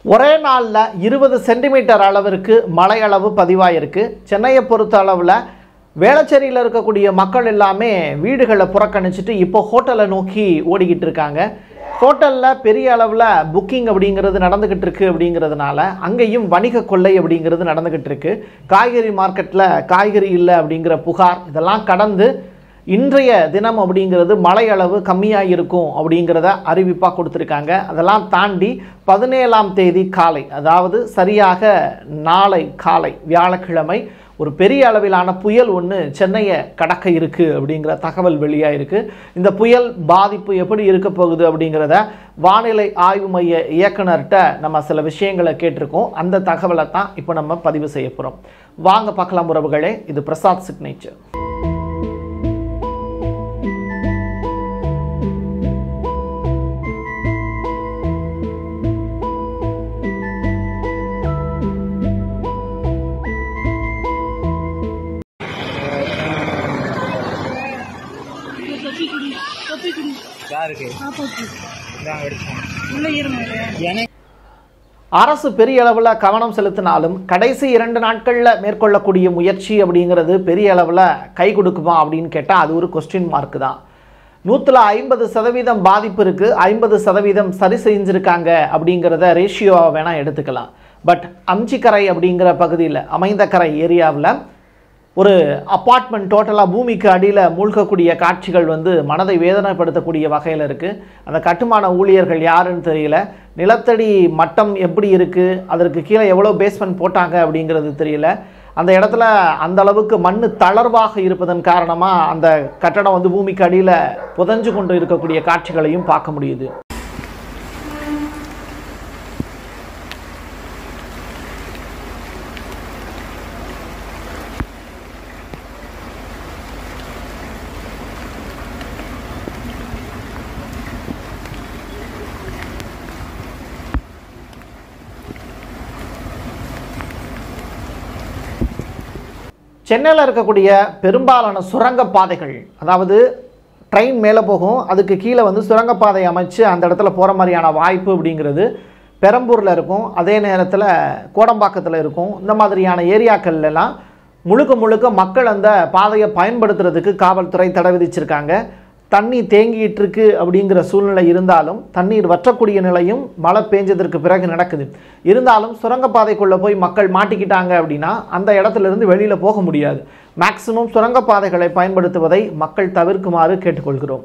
ஒரே நாளில் இருபது சென்டிமீட்டர் அளவிற்கு மழை அளவு பதிவாயிருக்கு சென்னையை பொறுத்த அளவில் வேளச்சேரியில் இருக்கக்கூடிய மக்கள் எல்லாமே வீடுகளை புறக்கணிச்சிட்டு இப்போ ஹோட்டலை நோக்கி ஓடிக்கிட்டு இருக்காங்க ஹோட்டலில் பெரிய அளவில் புக்கிங் அப்படிங்கிறது நடந்துக்கிட்டு இருக்கு அப்படிங்கிறதுனால அங்கேயும் வணிக கொள்ளை அப்படிங்கிறது நடந்துக்கிட்டு இருக்கு காய்கறி மார்க்கெட்டில் காய்கறி இல்லை அப்படிங்கிற புகார் இதெல்லாம் கடந்து இன்றைய தினம் அப்படிங்கிறது மழை அளவு கம்மியாக இருக்கும் அப்படிங்கிறத அறிவிப்பாக கொடுத்துருக்காங்க அதெல்லாம் தாண்டி பதினேழாம் தேதி காலை அதாவது சரியாக நாளை காலை வியாழக்கிழமை ஒரு பெரிய அளவிலான புயல் ஒன்று சென்னையை கடக்க இருக்குது அப்படிங்கிற தகவல் வெளியாக இருக்குது இந்த புயல் பாதிப்பு எப்படி இருக்க போகுது அப்படிங்கிறத வானிலை ஆய்வு மைய இயக்குனர்கிட்ட நம்ம சில விஷயங்களை கேட்டிருக்கோம் அந்த தகவலை தான் இப்போ நம்ம பதிவு செய்ய போகிறோம் வாங்க பார்க்கலாம் உறவுகளே இது பிரசாத் சிக்னேச்சர் தொப்பி குடி தொப்பி குடி யாருக்கு ஆப்போக்கு இதான் எடுத்தோம் உள்ள இருங்க எனக்கு அரசு பெரிய அளவில் கவனம் செலுத்தினாலும் கடைசி இரண்டு நாட்களில் மேற்கொள்ளக்கூடிய முயற்சி அப்படிங்கிறது பெரிய அளவில் கை கொடுக்குமா அப்படின்னு கேட்டால் அது ஒரு கொஸ்டின் மார்க் தான் நூற்றில் ஐம்பது சதவீதம் பாதிப்பு இருக்குது ஐம்பது சதவீதம் சரி செஞ்சுருக்காங்க அப்படிங்கிறத ரேஷியோவை வேணால் எடுத்துக்கலாம் பட் அம்ச்சிக்கரை அப்படிங்கிற பகுதியில் அமைந்தக்கரை ஏரியாவில் ஒரு அப்பார்ட்மெண்ட் டோட்டலாக பூமிக்கு அடியில் மூழ்கக்கூடிய காட்சிகள் வந்து மனதை வேதனைப்படுத்தக்கூடிய வகையில் இருக்குது அந்த கட்டுமான ஊழியர்கள் யாருன்னு தெரியல நிலத்தடி மட்டம் எப்படி இருக்குது அதற்கு கீழே எவ்வளோ பேஸ்மெண்ட் போட்டாங்க அப்படிங்கிறது தெரியல அந்த இடத்துல அந்த அளவுக்கு மண் தளர்வாக இருப்பதன் காரணமாக அந்த கட்டடம் வந்து பூமிக்கு அடியில் புதஞ்சு கொண்டு இருக்கக்கூடிய காட்சிகளையும் பார்க்க முடியுது சென்னையில் இருக்கக்கூடிய பெரும்பாலான சுரங்கப்பாதைகள் அதாவது ட்ரெயின் மேலே போகும் அதுக்கு கீழே வந்து சுரங்கப்பாதை அமைச்சு அந்த இடத்துல போகிற மாதிரியான வாய்ப்பு அப்படிங்கிறது பெரம்பூரில் இருக்கும் அதே நேரத்தில் கோடம்பாக்கத்தில் இருக்கும் இந்த மாதிரியான ஏரியாக்கள்ல எல்லாம் முழுக்க முழுக்க மக்கள் அந்த பாதையை பயன்படுத்துறதுக்கு காவல்துறை தடை விதிச்சிருக்காங்க தண்ணி தேங்கிட்டு இருக்கு அப்படிங்கிற சூழ்நிலை இருந்தாலும் தண்ணீர் வற்றக்கூடிய நிலையும் மழை பெஞ்சதற்கு பிறகு நடக்குது இருந்தாலும் சுரங்கப்பாதைக்குள்ளே போய் மக்கள் மாட்டிக்கிட்டாங்க அப்படின்னா அந்த இடத்துல இருந்து வெளியில் போக முடியாது மேக்சிமம் சுரங்கப்பாதைகளை பயன்படுத்துவதை மக்கள் தவிர்க்குமாறு கேட்டுக்கொள்கிறோம்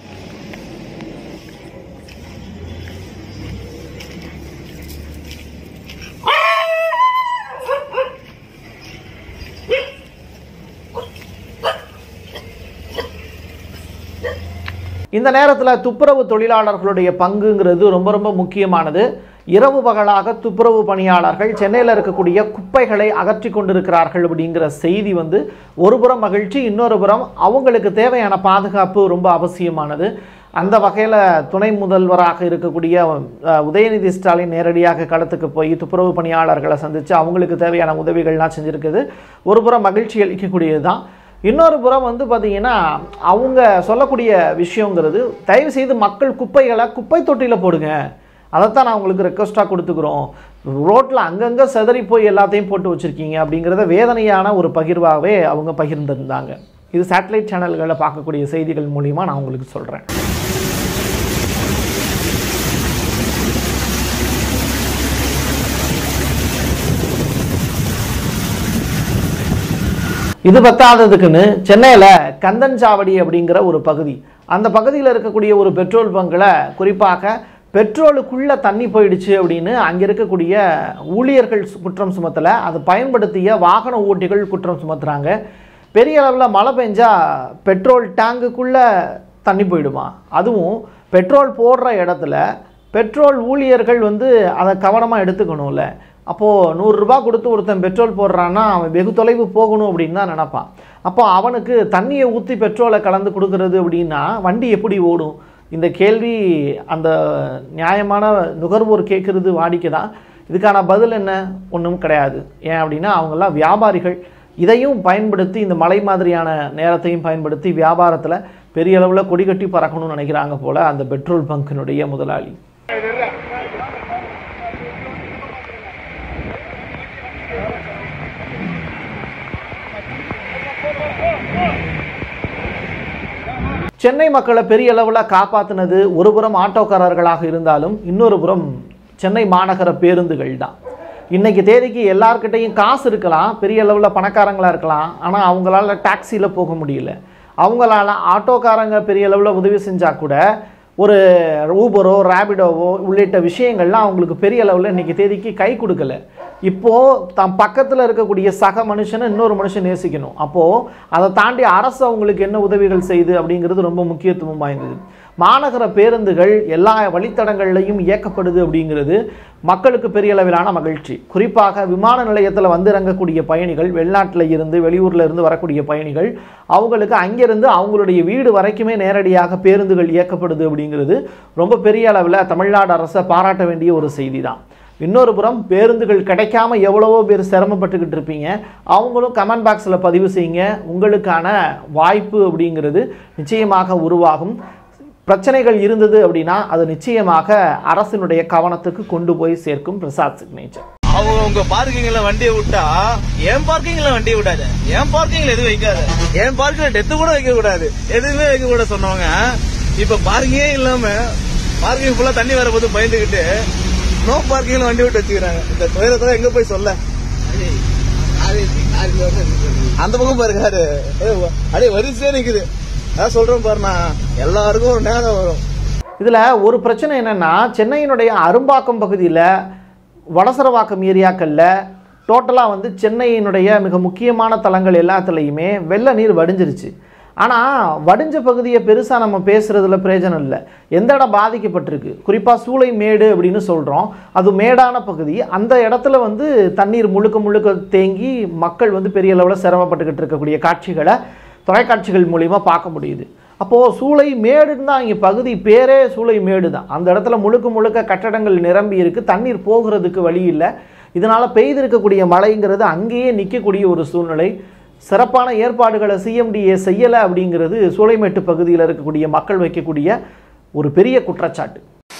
இந்த நேரத்தில் துப்புரவு தொழிலாளர்களுடைய பங்குங்கிறது ரொம்ப ரொம்ப முக்கியமானது இரவு பகலாக துப்புரவு பணியாளர்கள் சென்னையில் இருக்கக்கூடிய குப்பைகளை அகற்றி கொண்டிருக்கிறார்கள் அப்படிங்கிற செய்தி வந்து ஒரு புறம் மகிழ்ச்சி இன்னொரு புறம் அவங்களுக்கு தேவையான பாதுகாப்பு ரொம்ப அவசியமானது அந்த வகையில் துணை முதல்வராக இருக்கக்கூடிய அஹ், உதயநிதி ஸ்டாலின் நேரடியாக களத்துக்கு போய் துப்புரவு பணியாளர்களை சந்தித்து அவங்களுக்கு தேவையான உதவிகள்லாம் செஞ்சுருக்குது ஒரு புறம் மகிழ்ச்சி அளிக்கக்கூடியது தான் இன்னொரு புறம் வந்து பார்த்தீங்கன்னா அவங்க சொல்லக்கூடிய விஷயங்கிறது தயவு செய்து மக்கள் குப்பைகளை குப்பை தொட்டியில் போடுங்க அதைத்தான் நான் உங்களுக்கு ரெக்வஸ்ட்டாக கொடுத்துக்கிறோம் ரோட்டில் அங்கங்கே செதறி போய் எல்லாத்தையும் போட்டு வச்சுருக்கீங்க அப்படிங்கிறத வேதனையான ஒரு பகிர்வாகவே அவங்க பகிர்ந்திருந்தாங்க இது சேட்டலைட் சேனல்களில் பார்க்கக்கூடிய செய்திகள் மூலிமா நான் உங்களுக்கு சொல்கிறேன் இது பத்தாததுக்குன்னு சென்னையில் கந்தன்சாவடி அப்படிங்கிற ஒரு பகுதி அந்த பகுதியில் இருக்கக்கூடிய ஒரு பெட்ரோல் பங்கில் குறிப்பாக பெட்ரோலுக்குள்ளே தண்ணி போயிடுச்சு அப்படின்னு அங்கே இருக்கக்கூடிய ஊழியர்கள் சு- குற்றம் சுமத்தலை அதை பயன்படுத்திய வாகன ஓட்டிகள் குற்றம் சுமத்துறாங்க பெரிய அளவில் மழை பெஞ்சா பெட்ரோல் டேங்குக்குள்ளே தண்ணி போயிடுமா அதுவும் பெட்ரோல் போடுற இடத்துல பெட்ரோல் ஊழியர்கள் வந்து அதை கவனமாக எடுத்துக்கணும்ல அப்போது நூறுரூபா கொடுத்து ஒருத்தன் பெட்ரோல் போடுறான்னா அவன் வெகு தொலைவு போகணும் அப்படின்னு தான் நினப்பான் அப்போ அவனுக்கு தண்ணியை ஊற்றி பெட்ரோலை கலந்து கொடுக்கறது அப்படின்னா வண்டி எப்படி ஓடும் இந்த கேள்வி அந்த நியாயமான நுகர்வோர் கேட்குறது வாடிக்கை தான் இதுக்கான பதில் என்ன ஒன்றும் கிடையாது ஏன் அப்படின்னா அவங்கெல்லாம் வியாபாரிகள் இதையும் பயன்படுத்தி இந்த மலை மாதிரியான நேரத்தையும் பயன்படுத்தி வியாபாரத்தில் பெரிய அளவில் கொடி கட்டி பறக்கணும்னு நினைக்கிறாங்க போல் அந்த பெட்ரோல் பங்கினுடைய முதலாளி சென்னை மக்களை பெரிய அளவில் காப்பாற்றினது ஒரு புறம் ஆட்டோக்காரர்களாக இருந்தாலும் இன்னொரு புறம் சென்னை மாநகர பேருந்துகள் தான் இன்னைக்கு தேதிக்கு எல்லார்கிட்டையும் காசு இருக்கலாம் பெரிய அளவில் பணக்காரங்களாக இருக்கலாம் ஆனால் அவங்களால டாக்ஸியில் போக முடியல அவங்களால ஆட்டோக்காரங்க பெரிய அளவில் உதவி செஞ்சால் கூட ஒரு ஊபரோ ரேபிடோவோ உள்ளிட்ட விஷயங்கள்லாம் அவங்களுக்கு பெரிய அளவில் இன்னைக்கு தேதிக்கு கை கொடுக்கல இப்போது தம் பக்கத்தில் இருக்கக்கூடிய சக மனுஷனை இன்னொரு மனுஷன் நேசிக்கணும் அப்போது அதை தாண்டி அரசு அவங்களுக்கு என்ன உதவிகள் செய்யுது அப்படிங்கிறது ரொம்ப முக்கியத்துவம் வாய்ந்தது மாநகர பேருந்துகள் எல்லா வழித்தடங்கள்லையும் இயக்கப்படுது அப்படிங்கிறது மக்களுக்கு பெரிய அளவிலான மகிழ்ச்சி குறிப்பாக விமான நிலையத்தில் வந்து இறங்கக்கூடிய பயணிகள் வெளிநாட்டில் இருந்து வெளியூரில் இருந்து வரக்கூடிய பயணிகள் அவங்களுக்கு அங்கிருந்து அவங்களுடைய வீடு வரைக்குமே நேரடியாக பேருந்துகள் இயக்கப்படுது அப்படிங்கிறது ரொம்ப பெரிய அளவில் தமிழ்நாடு அரசை பாராட்ட வேண்டிய ஒரு செய்தி தான் இன்னொரு புறம் பேருந்துகள் கிடைக்காம எவ்வளவோ பேர் சிரமப்பட்டுக்கிட்டு இருப்பீங்க அவங்களும் கமெண்ட் பாக்ஸில் பதிவு செய்யுங்க உங்களுக்கான வாய்ப்பு அப்படிங்கிறது நிச்சயமாக உருவாகும் பிரச்சனைகள் இருந்தது அப்படின்னா அது நிச்சயமாக அரசினுடைய கவனத்துக்கு கொண்டு போய் சேர்க்கும் பிரசாத் சிக்னேச்சர் அவங்க உங்க பார்க்கிங்ல வண்டியை விட்டா என் பார்க்கிங்ல வண்டியை விடாத என் பார்க்கிங்ல எதுவும் வைக்காத என் பார்க்கிங்ல டெத்து கூட வைக்க கூடாது எதுவுமே வைக்க கூட சொன்னவங்க இப்ப பார்க்கிங்கே இல்லாம பார்க்கிங் ஃபுல்லா தண்ணி வரபோது பயந்துகிட்டு நோ பார்க்கிங்ல வண்டி விட்டு வச்சுக்கிறாங்க இந்த துயரத்துல எங்க போய் சொல்ல அந்த பக்கம் பாருங்க அது அப்படியே வரிசையா நிக்குது அதான் சொல்றேன் பாருண்ணா எல்லாருக்கும் ஒரு நேரம் வரும் இதில் ஒரு பிரச்சனை என்னென்னா சென்னையினுடைய அரும்பாக்கம் பகுதியில் வடசரவாக்கம் ஏரியாக்களில் டோட்டலாக வந்து சென்னையினுடைய மிக முக்கியமான தலங்கள் எல்லாத்துலேயுமே வெள்ள நீர் வடிஞ்சிருச்சு ஆனால் வடிஞ்ச பகுதியை பெருசாக நம்ம பேசுகிறதுல பிரயோஜனம் இல்லை எந்த இடம் பாதிக்கப்பட்டிருக்கு குறிப்பாக சூளை மேடு அப்படின்னு சொல்கிறோம் அது மேடான பகுதி அந்த இடத்துல வந்து தண்ணீர் முழுக்க முழுக்க தேங்கி மக்கள் வந்து பெரிய அளவில் சிரமப்பட்டுக்கிட்டு இருக்கக்கூடிய காட்சிகளை தொலைக்காட்சிகள் மூலிமா பார்க்க முடியுது அப்போது சூளை மேடுன்னு தான் இங்கே பகுதி பேரே சூளை மேடு தான் அந்த இடத்துல முழுக்க முழுக்க கட்டடங்கள் நிரம்பி இருக்கு தண்ணீர் போகிறதுக்கு வழி இல்லை இதனால் பெய்திருக்கக்கூடிய மழைங்கிறது அங்கேயே நிற்கக்கூடிய ஒரு சூழ்நிலை சிறப்பான ஏற்பாடுகளை சிஎம்டிஏ செய்யலை அப்படிங்கிறது சூளைமேட்டு பகுதியில் இருக்கக்கூடிய மக்கள் வைக்கக்கூடிய ஒரு பெரிய குற்றச்சாட்டு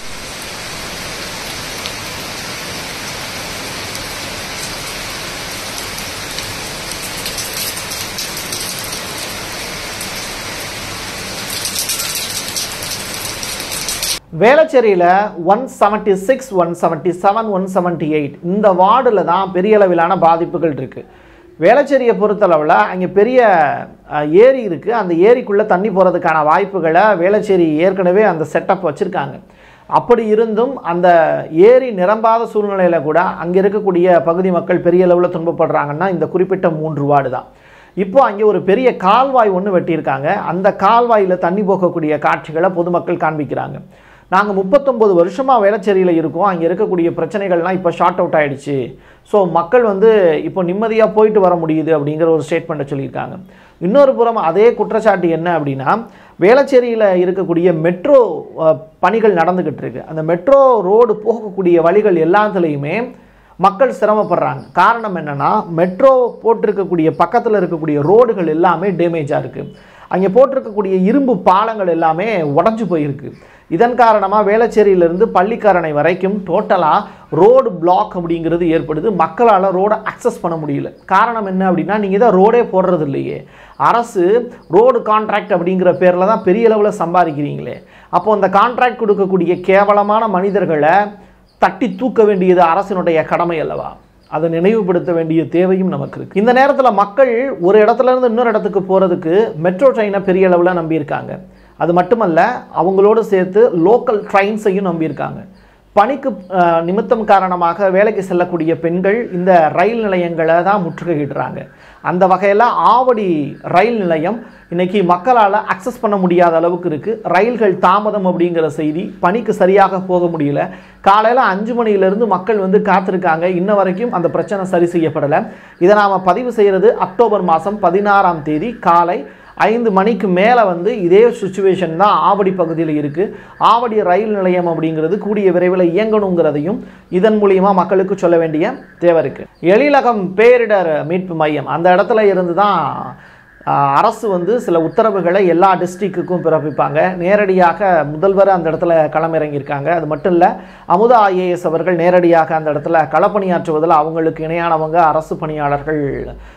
வேளச்சேரியில் one seventy six one seventy seven one seventy eight இந்த வார்டில் தான் பெரிய அளவிலான பாதிப்புகள் இருக்குது வேளச்சேரியை பொறுத்தளவில் அங்கே பெரிய அஹ், ஏரி இருக்குது அந்த ஏரிக்குள்ளே தண்ணி போகிறதுக்கான வாய்ப்புகளை வேளச்சேரி ஏற்கனவே அந்த செட்டப் வச்சுருக்காங்க அப்படி இருந்தும் அந்த ஏரி நிரம்பாத சூழ்நிலையில் கூட அங்கே இருக்கக்கூடிய பகுதி மக்கள் பெரிய அளவில் துன்பப்படுறாங்கன்னா இந்த குறிப்பிட்ட மூன்று வார்டு தான் இப்போ அங்கே ஒரு பெரிய கால்வாய் ஒன்று வெட்டியிருக்காங்க அந்த கால்வாயில் தண்ணி போகக்கூடிய காட்சிகளை பொதுமக்கள் காண்பிக்கிறாங்க நாங்கள் முப்பத்தொம்பது வருஷமாக வேளச்சேரியில் இருக்கோம் அங்கே இருக்கக்கூடிய பிரச்சனைகள்லாம் இப்போ ஷார்ட் அவுட் ஆயிடுச்சு ஸோ மக்கள் வந்து இப்போ நிம்மதியாக போயிட்டு வர முடியுது அப்படிங்கிற ஒரு ஸ்டேட்மெண்ட்டை சொல்லியிருக்காங்க இன்னொரு புறம் அதே குற்றச்சாட்டு என்ன அப்படின்னா வேளச்சேரியில் இருக்கக்கூடிய மெட்ரோ அஹ், பணிகள் நடந்துக்கிட்டு இருக்கு அந்த மெட்ரோ ரோடு போகக்கூடிய வழிகள் எல்லாத்துலேயுமே மக்கள் சிரமப்படுறாங்க காரணம் என்னன்னா மெட்ரோ போட்டிருக்கக்கூடிய பக்கத்தில் இருக்கக்கூடிய ரோடுகள் எல்லாமே டேமேஜாக இருக்குது அங்கே போட்டிருக்கக்கூடிய இரும்பு பாலங்கள் எல்லாமே உடஞ்சு போயிருக்கு இதன் காரணமாக வேளச்சேரியிலிருந்து பள்ளிக்கரணை வரைக்கும் டோட்டலாக ரோடு பிளாக் அப்படிங்கிறது ஏற்படுது மக்களால் ரோடை அக்சஸ் பண்ண முடியல காரணம் என்ன அப்படின்னா நீங்கள் தான் ரோடே போடுறது இல்லையே அரசு ரோடு கான்ட்ராக்ட் அப்படிங்கிற பேரில் தான் பெரிய அளவில் சம்பாதிக்கிறீங்களே அப்போ அந்த கான்ட்ராக்ட் கொடுக்கக்கூடிய கேவலமான மனிதர்களை தட்டி தூக்க வேண்டியது அரசினுடைய கடமை அல்லவா அதை நினைவுபடுத்த வேண்டிய தேவையும் நமக்கு இருக்கு இந்த நேரத்தில் மக்கள் ஒரு இடத்துல இருந்து இன்னொரு இடத்துக்கு போகிறதுக்கு மெட்ரோ ட்ரெயினை பெரிய அளவில் நம்பியிருக்காங்க அது மட்டுமல்ல அவங்களோடு சேர்த்து லோக்கல் ட்ரெயின்ஸையும் நம்பியிருக்காங்க பணிக்கு அஹ், நிமித்தம் காரணமாக வேலைக்கு செல்லக்கூடிய பெண்கள் இந்த ரயில் நிலையங்களை தான் முற்றுகையிடுறாங்க அந்த வகையில் ஆவடி ரயில் நிலையம் இன்னைக்கு மக்களால் அக்சஸ் பண்ண முடியாத அளவுக்கு இருக்குது ரயில்கள் தாமதம் அப்படிங்கிற செய்தி பணிக்கு சரியாக போக முடியல காலையில் அஞ்சு மணியிலிருந்து மக்கள் வந்து காத்திருக்காங்க இன்ன வரைக்கும் அந்த பிரச்சனை சரி செய்யப்படலை இதை நாம் பதிவு செய்கிறது அக்டோபர் மாதம் பதினாறாம் தேதி காலை ஐந்து மணிக்கு மேலே வந்து இதே சுச்சுவேஷன் தான் ஆவடி பகுதியில் இருக்குது ஆவடி ரயில் நிலையம் அப்படிங்கிறது கூடிய விரைவில் இயங்கணுங்கிறதையும் இதன் மூலியமா மக்களுக்கு சொல்ல வேண்டிய தேவை இருக்குது எழிலகம் பேரிடர் மீட்பு மையம் அந்த இடத்துல இருந்து தான் ஆஹ், அரசு வந்து சில உத்தரவுகளை எல்லா டிஸ்ட்ரிக்ட்டுக்கும் பிறப்பிப்பாங்க நேரடியாக முதல்வர் அந்த இடத்துல களமிறங்கியிருக்காங்க அது மட்டும் இல்லை அமுதா ஐஏஎஸ் அவர்கள் நேரடியாக அந்த இடத்துல களப்பணியாற்றுவதில் அவங்களுக்கு இணையானவங்க அரசு பணியாளர்கள்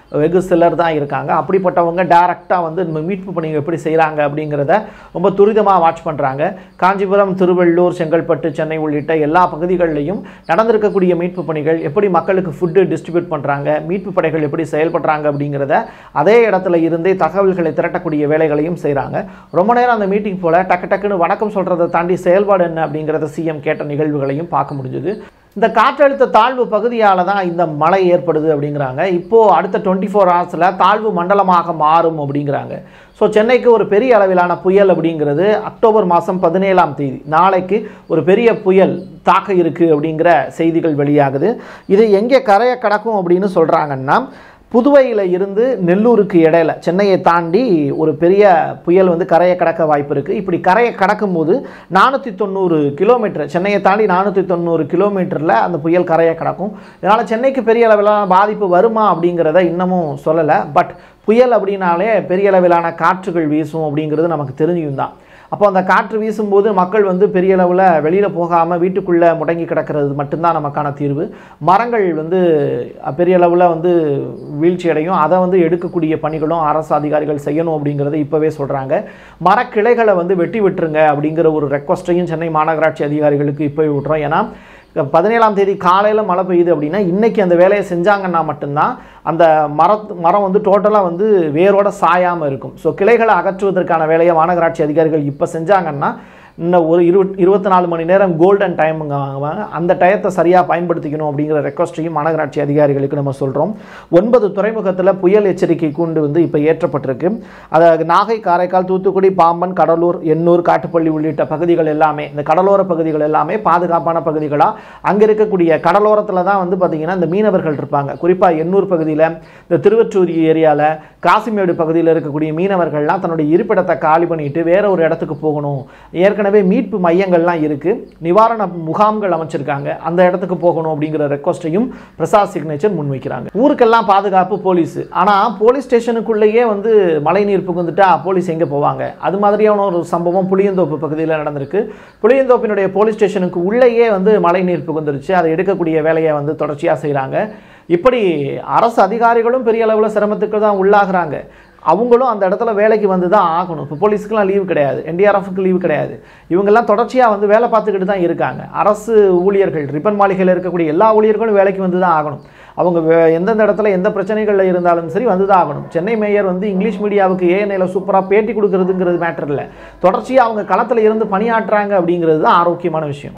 வெகு சிலர் தான் இருக்காங்க அப்படிப்பட்டவங்க டைரெக்டாக வந்து இந்த மீட்பு பணிகள் எப்படி செய்கிறாங்க அப்படிங்கிறத ரொம்ப துரிதமாக வாட்ச் பண்ணுறாங்க காஞ்சிபுரம் திருவள்ளூர் செங்கல்பட்டு சென்னை உள்ளிட்ட எல்லா பகுதிகளிலையும் நடந்திருக்கக்கூடிய மீட்பு பணிகள் எப்படி மக்களுக்கு ஃபுட்டு டிஸ்ட்ரிபியூட் பண்ணுறாங்க மீட்பு படைகள் எப்படி செயல்படுறாங்க அப்படிங்கிறத அதே இடத்துல இருந்தே தகவல்களை திரட்டக்கூடிய வேலைகளையும் செய்கிறாங்க ரொம்ப நேரம் அந்த மீட்டிங் போல் டக்கு டக்குன்னு வணக்கம் சொல்கிறத தாண்டி செயல்பாடு என்ன அப்படிங்கிறத சிஎம் கேட்ட நிகழ்வுகளையும் பார்க்க முடிஞ்சுது இந்த காற்றழுத்த தாழ்வு பகுதியால் தான் இந்த மழை ஏற்படுது அப்படிங்கிறாங்க இப்போது அடுத்த டுவெண்ட்டி ஃபோர் ஹவர்ஸில் தாழ்வு மண்டலமாக மாறும் அப்படிங்கிறாங்க ஸோ சென்னைக்கு ஒரு பெரிய அளவிலான புயல் அப்படிங்கிறது அக்டோபர் மாதம் பதினேழாம் தேதி நாளைக்கு ஒரு பெரிய புயல் தாக்க இருக்குது அப்படிங்கிற செய்திகள் வெளியாகுது இது எங்கே கரையை கடக்கும் அப்படின்னு சொல்கிறாங்கன்னா புதுவையில் இருந்து நெல்லூருக்கு இடையில சென்னையை தாண்டி ஒரு பெரிய புயல் வந்து கரையை கடக்க வாய்ப்பு இருக்குது இப்படி கரையை கடக்கும் போது நானூற்றி தொண்ணூறு கிலோமீட்டர் சென்னையை தாண்டி நானூற்றி தொண்ணூறு கிலோமீட்டரில் அந்த புயல் கரையை கடக்கும் இதனால் சென்னைக்கு பெரிய அளவிலான பாதிப்பு வருமா அப்படிங்கிறத இன்னமும் சொல்லலை பட் புயல் அப்படின்னாலே பெரிய அளவிலான காற்றுகள் வீசும் அப்படிங்கிறது நமக்கு தெரிஞ்சும் தான் அப்போ அந்த காற்று வீசும்போது மக்கள் வந்து பெரிய அளவில் வெளியில் போகாமல் வீட்டுக்குள்ளே முடங்கி கிடக்கிறது மட்டும்தான் நமக்கான தீர்வு மரங்கள் வந்து பெரிய அளவில் வந்து வீழ்ச்சி அடையும் அதை வந்து எடுக்கக்கூடிய பணிகளும் அரசு அதிகாரிகள் செய்யணும் அப்படிங்கிறத இப்போவே சொல்கிறாங்க மரக்கிளைகளை வந்து வெட்டி விட்டுருங்க அப்படிங்கிற ஒரு ரெக்வஸ்ட்டையும் சென்னை மாநகராட்சி அதிகாரிகளுக்கு இப்போவே விட்டுறோம் ஏன்னா பதினேழாம் தேதி காலையில் மழை பெய்யுது அப்படின்னா இன்றைக்கி அந்த வேலையை செஞ்சாங்கன்னா மட்டும்தான் அந்த மர மரம் வந்து டோட்டலாக வந்து வேரோட சாயாமல் இருக்கும் ஸோ கிளைகளை அகற்றுவதற்கான வேலையை மாநகராட்சி அதிகாரிகள் இப்போ செஞ்சாங்கன்னா இன்னும் ஒரு இருபத் இருபத்தி நாலு மணி நேரம் கோல்டன் டைமுங்க வாங்குவாங்க அந்த டயத்தை சரியாக பயன்படுத்திக்கணும் அப்படிங்கிற ரெக்வஸ்ட்டையும் மாநகராட்சி அதிகாரிகளுக்கு நம்ம சொல்கிறோம் ஒன்பது துறைமுகத்தில் புயல் எச்சரிக்கை கூண்டு வந்து இப்போ ஏற்றப்பட்டிருக்கு அதாவது நாகை காரைக்கால் தூத்துக்குடி பாம்பன் கடலூர் எண்ணூர் காட்டுப்பள்ளி உள்ளிட்ட பகுதிகள் எல்லாமே இந்த கடலோர பகுதிகள் எல்லாமே பாதுகாப்பான பகுதிகளாக அங்கே இருக்கக்கூடிய கடலோரத்தில் தான் வந்து பார்த்திங்கன்னா இந்த மீனவர்கள் இருப்பாங்க குறிப்பாக எண்ணூர் பகுதியில் இந்த திருவற்றூர் ஏரியாவில் காசிமேடு பகுதியில் இருக்கக்கூடிய மீனவர்கள்லாம் தன்னுடைய இருப்பிடத்தை காலி பண்ணிட்டு வேற ஒரு இடத்துக்கு போகணும் ஏற்கனவே மீட்பு மையங்கள்லாம் இருக்குது நிவாரண முகாம்கள் அமைச்சிருக்காங்க அந்த இடத்துக்கு போகணும் அப்படிங்கிற ரெக்வஸ்ட்டையும் பிரசாத் சிக்னேச்சர் முன்வைக்கிறாங்க ஊருக்கெல்லாம் பாதுகாப்பு போலீஸ் ஆனால் போலீஸ் ஸ்டேஷனுக்குள்ளேயே வந்து மழைநீர் புகுந்துட்டா போலீஸ் எங்கே போவாங்க அது மாதிரியான ஒரு சம்பவம் புளியந்தோப்பு பகுதியில் நடந்திருக்கு புளியந்தோப்பினுடைய போலீஸ் ஸ்டேஷனுக்கு உள்ளேயே வந்து மழைநீர் புகுந்துருச்சு அதை எடுக்கக்கூடிய வேலையை வந்து தொடர்ச்சியாக செய்கிறாங்க இப்படி அரசு அதிகாரிகளும் பெரிய அளவில் சிரமத்துக்கு தான் உள்ளாகிறாங்க அவங்களும் அந்த இடத்துல வேலைக்கு வந்து தான் ஆகணும் இப்போ போலீஸுக்கெலாம் லீவு கிடையாது என்டிஆர்எஃப்க்கு லீவு கிடையாது இவங்கெல்லாம் தொடர்ச்சியாக வந்து வேலை பார்த்துக்கிட்டு தான் இருக்காங்க அரசு ஊழியர்கள் ரிப்பன் மாளிகையில் இருக்கக்கூடிய எல்லா ஊழியர்களும் வேலைக்கு வந்து தான் ஆகணும் அவங்க வே- எந்தெந்த இடத்துல எந்த பிரச்சனைகளில் இருந்தாலும் சரி வந்து தான் ஆகணும் சென்னை மேயர் வந்து இங்கிலீஷ் மீடியாவுக்கு ஏஎன்ஐல சூப்பராக பேட்டி கொடுக்கறதுங்கிறது மேட்டர் இல்லை தொடர்ச்சியாக அவங்க களத்தில் இருந்து பணியாற்றுறாங்க அப்படிங்கிறது தான் ஆரோக்கியமான விஷயம்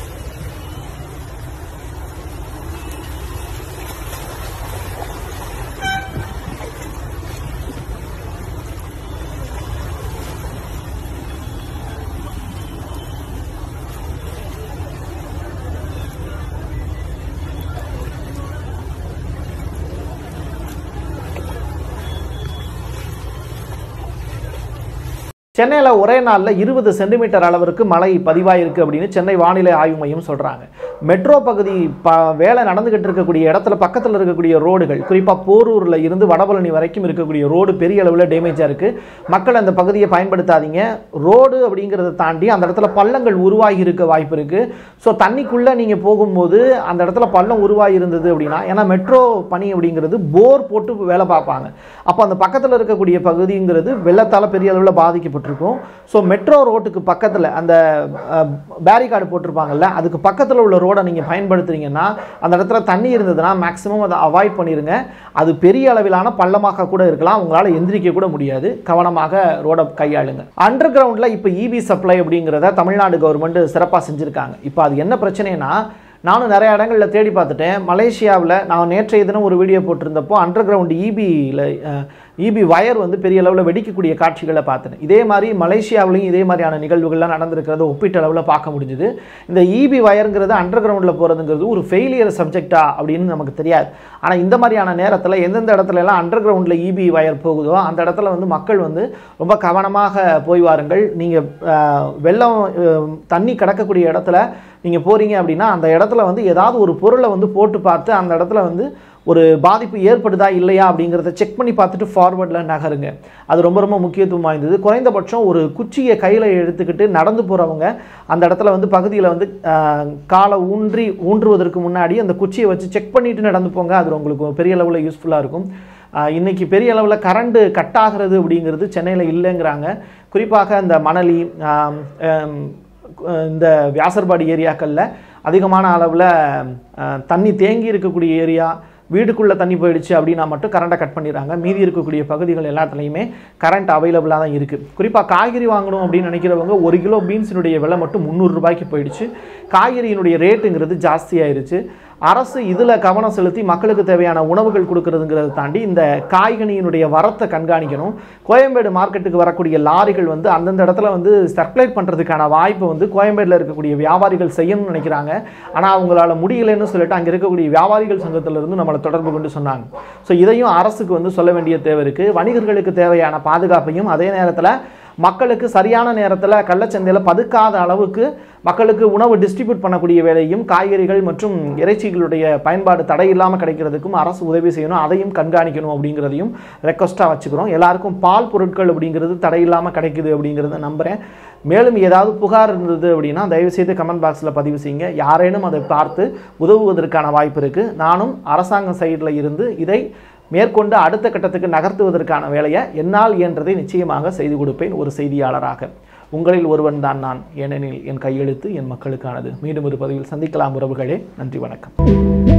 சென்னையில் ஒரே நாளில் இருபது சென்டிமீட்டர் அளவிற்கு மழை பதிவாயிருக்கு அப்படின்னு சென்னை வானிலை ஆய்வு மையம் சொல்கிறாங்க மெட்ரோ பகுதி ப வேலை நடந்துகிட்டு இருக்கக்கூடிய இடத்துல பக்கத்தில் இருக்கக்கூடிய ரோடுகள் குறிப்பாக போரூரில் இருந்து வடபழனி வரைக்கும் இருக்கக்கூடிய ரோடு பெரிய அளவில் டேமேஜாக இருக்குது மக்கள் அந்த பகுதியை பயன்படுத்தாதீங்க ரோடு அப்படிங்கிறத தாண்டி அந்த இடத்துல பள்ளங்கள் உருவாகி இருக்க வாய்ப்பு இருக்குது ஸோ தண்ணிக்குள்ளே நீங்கள் போகும்போது அந்த இடத்துல பள்ளம் உருவாகி இருந்தது அப்படின்னா ஏன்னா மெட்ரோ பணி அப்படிங்கிறது போர் போட்டு வேலை பார்ப்பாங்க அப்போ அந்த பக்கத்தில் இருக்கக்கூடிய பகுதிங்கிறது வெள்ளத்தால் பெரிய அளவில் பாதிக்கப்பட்டிருக்கும் ஸோ மெட்ரோ ரோட்டுக்கு பக்கத்தில் அந்த பேரிகார்டு போட்டிருப்பாங்கல்ல அதுக்கு பக்கத்தில் உள்ள ரோடை நீங்கள் பயன்படுத்துறீங்கன்னா அந்த இடத்துல தண்ணி இருந்ததுன்னா மேக்ஸிமம் அதை அவாய்ட் பண்ணிடுங்க அது பெரிய அளவிலான பள்ளமாக கூட இருக்கலாம் உங்களால் எந்திரிக்க கூட முடியாது கவனமாக ரோடை கையாளுங்க அண்டர் கிரவுண்டில் இப்போ இபி சப்ளை அப்படிங்கிறத தமிழ்நாடு கவர்மெண்ட் சிறப்பாக செஞ்சுருக்காங்க இப்போ அது என்ன பிரச்சனைனா நானும் நிறைய இடங்களில் தேடி பார்த்துட்டேன் மலேசியாவில் நான் நேற்றைய தினம் ஒரு வீடியோ போட்டிருந்தப்போ அண்டர் கிரவுண்ட் இபியில் இபி வயர் வந்து பெரிய அளவில் வெடிக்கக்கூடிய காட்சிகளை பார்த்தேன் இதே மாதிரி மலேசியாவிலையும் இதே மாதிரியான நிகழ்வுகள்லாம் நடந்திருக்கிறத ஒப்பீட்டு அளவில் பார்க்க முடிஞ்சுது இந்த இபி வயருங்கிறது அண்டர் கிரவுண்டில் போகிறதுங்கிறது ஒரு ஃபெயிலியர் சப்ஜெக்டா அப்படின்னு நமக்கு தெரியாது ஆனால் இந்த மாதிரியான நேரத்தில் எந்தெந்த இடத்துல எல்லாம் அண்டர் கிரவுண்டில் இபி வயர் போகுதோ அந்த இடத்துல வந்து மக்கள் வந்து ரொம்ப கவனமாக போய் வாருங்கள் நீங்கள் வெள்ளம் அஹ், தண்ணி கிடக்கக்கூடிய இடத்துல நீங்கள் போகிறீங்க அப்படின்னா அந்த இடத்துல வந்து ஏதாவது ஒரு பொருளை வந்து போட்டு பார்த்து அந்த இடத்துல வந்து ஒரு பாதிப்பு ஏற்படுதா இல்லையா அப்படிங்கிறத செக் பண்ணி பார்த்துட்டு ஃபார்வர்டில் நகருங்க அது ரொம்ப ரொம்ப முக்கியத்துவம் வாய்ந்தது குறைந்தபட்சம் ஒரு குச்சியை கையில் எடுத்துக்கிட்டு நடந்து போகிறவங்க அந்த இடத்துல வந்து பகுதியில் வந்து ஆஹ், காலை ஊன்றி ஊன்றுவதற்கு முன்னாடி அந்த குச்சியை வச்சு செக் பண்ணிட்டு நடந்து போங்க அது உங்களுக்கு பெரிய லெவலில் யூஸ்ஃபுல்லாக இருக்கும் ஆஹ் இன்னைக்கு பெரிய அளவில் கரண்ட் கட் ஆகிறது அப்படிங்கிறது சென்னையில் இல்லைங்கிறாங்க குறிப்பாக இந்த மணலி ஆம், ஆம், இந்த வியாசர்பாடி ஏரியாக்களில் அதிகமான அளவில் தண்ணி தேங்கி இருக்கக்கூடிய ஏரியா வீட்டுக்குள்ளே தண்ணி போயிடுச்சு அப்படின்னா மட்டும் கரண்ட்டை கட் பண்ணிடுறாங்க மீதி இருக்கக்கூடிய பகுதிகள் எல்லாத்துலேயுமே கரண்ட் அவைலபிளாக தான் இருக்குது குறிப்பாக காய்கறி வாங்கணும் அப்படின்னு நினைக்கிறவங்க ஒரு கிலோ பீன்ஸினுடைய விலை மட்டும் முந்நூறு ரூபாய்க்கு போயிடுச்சு காய்கறியினுடைய ரேட்டுங்கிறது ஜாஸ்தியாயிருச்சு அரசு இதில் கவனம் செலுத்தி மக்களுக்கு தேவையான உணவுகள் கொடுக்கறதுங்கிறத தாண்டி இந்த காய்கனியினுடைய வரத்தை கண்காணிக்கணும் கோயம்பேடு மார்க்கெட்டுக்கு வரக்கூடிய லாரிகள் வந்து அந்தந்த இடத்துல வந்து சர்க்குலேட் பண்ணுறதுக்கான வாய்ப்பை வந்து கோயம்பேடில் இருக்கக்கூடிய வியாபாரிகள் செய்யணும்னு நினைக்கிறாங்க ஆனால் அவங்களால முடியலைன்னு சொல்லிட்டு அங்கே இருக்கக்கூடிய வியாபாரிகள் சங்கத்திலிருந்து நம்மளை தொடர்பு கொண்டு சொன்னாங்க ஸோ இதையும் அரசுக்கு வந்து சொல்ல வேண்டிய தேவை இருக்குது வணிகர்களுக்கு தேவையான பாதுகாப்பையும் அதே நேரத்தில் மக்களுக்கு சரியான நேரத்தில் கள்ளச்சந்தையில் பதுக்காத அளவுக்கு மக்களுக்கு உணவு டிஸ்ட்ரிபியூட் பண்ணக்கூடிய வேலையும் காய்கறிகள் மற்றும் இறைச்சிகளுடைய பயன்பாடு தடை இல்லாமல் கிடைக்கிறதுக்கும் அரசு உதவி செய்யணும் அதையும் கண்காணிக்கணும் அப்படிங்கிறதையும் ரெக்வஸ்ட்டாக வச்சுக்கிறோம் எல்லாருக்கும் பால் பொருட்கள் அப்படிங்கிறது தடை இல்லாமல் கிடைக்குது அப்படிங்கிறத நம்புகிறேன் மேலும் ஏதாவது புகார் இருந்தது அப்படின்னா தயவுசெய்து கமெண்ட் பாக்ஸில் பதிவு செய்யுங்க யாரேனும் அதை பார்த்து உதவுவதற்கான வாய்ப்பு இருக்குது நானும் அரசாங்க சைடில் இருந்து இதை மேற்கொண்டு அடுத்த கட்டத்துக்கு நகர்த்துவதற்கான வேலையை என்னால் இயன்றதை நிச்சயமாக செய்து கொடுப்பேன் ஒரு செய்தியாளராக உங்களில் ஒருவன் தான் நான் ஏனெனில் என் கையெழுத்து என் மக்களுக்கானது மீண்டும் ஒரு பதிவில் சந்திக்கலாம் உறவுகளே நன்றி வணக்கம்